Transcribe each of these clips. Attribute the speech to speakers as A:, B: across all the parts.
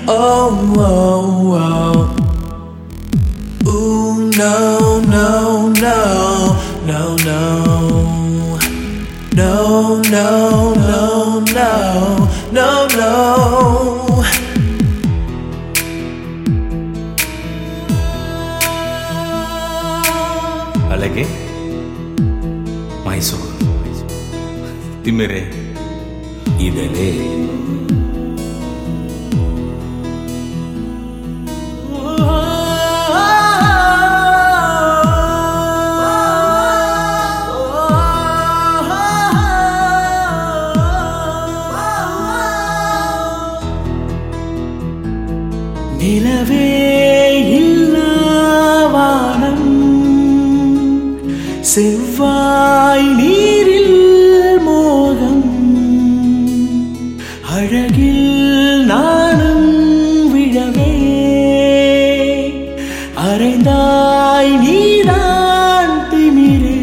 A: Oh, oh, oh. Ooh, no, no, no, no, no. No, no, no, no, no, no.
B: అలాగే మైసూర్ తిమ్మిరే ఇదలే
A: நிலவே இல்லாவானம் செவ்வாய் நீரில் மோகம் அழகில் நானும் விழவே அரைந்தாய் நீதான் திமிரே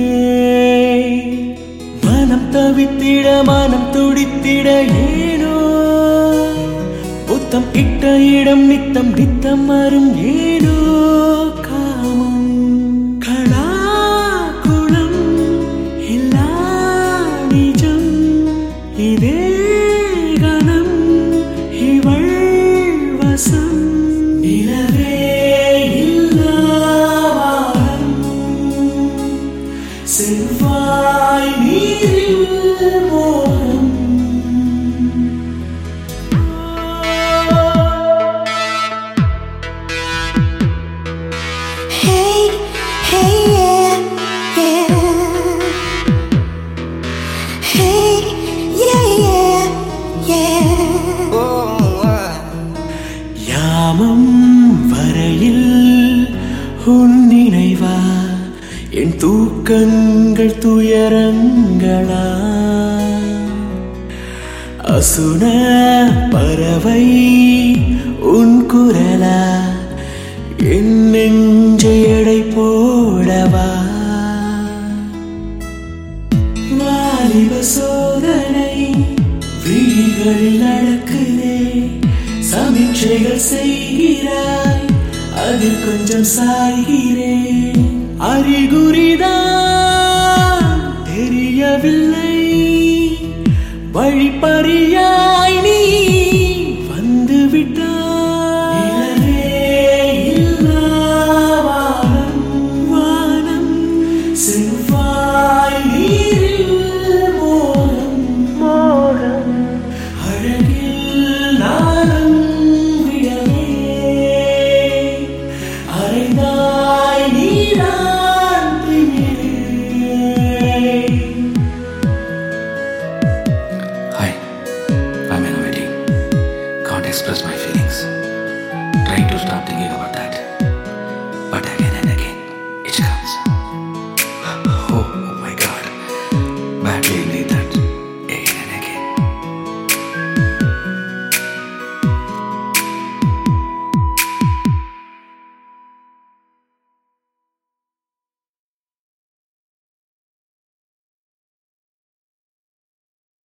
A: மனம் தவித்திட மனம் துடித்திட ஏனோ புத்தம் இட்ட இடம் நித்தம் நித்தம் வரும் ஏனோ காமம் களா குளம் இல்லா நிஜம் இதே கணம் இவள் வசம் நிலவே இல்லாவானம் செவ்வாய் நீரில் மோகம்
C: Hey, hey, yeah, yeah. Hey, yeah, yeah, yeah.
A: யாமம் வரையில் உன் நினைவா என் தூக்கங்கள் துயரங்களா அசுன பறவை உன் குரலா என் நெஞ்சை எடை போடவா வாலிப சோதனை விழிகளில் நடக்குதே சமீட்சைகள் செய்கிறாய் அதில் கொஞ்சம் சாய்கிறேன் அறிகுறிதான் தெரியவில்லை வழிப்பறியாய் நீ வந்து விட்டாய் நிலவே இல்லாவானம் வானம் செவ்வாய் நீரில் மோகம் மோகம் அழகில் நானும் விடவே அரைந்தாய் நீதான் திமிரே
B: Hi, I'm in a wedding. Can't express my feelings. Trying to stop thinking about that.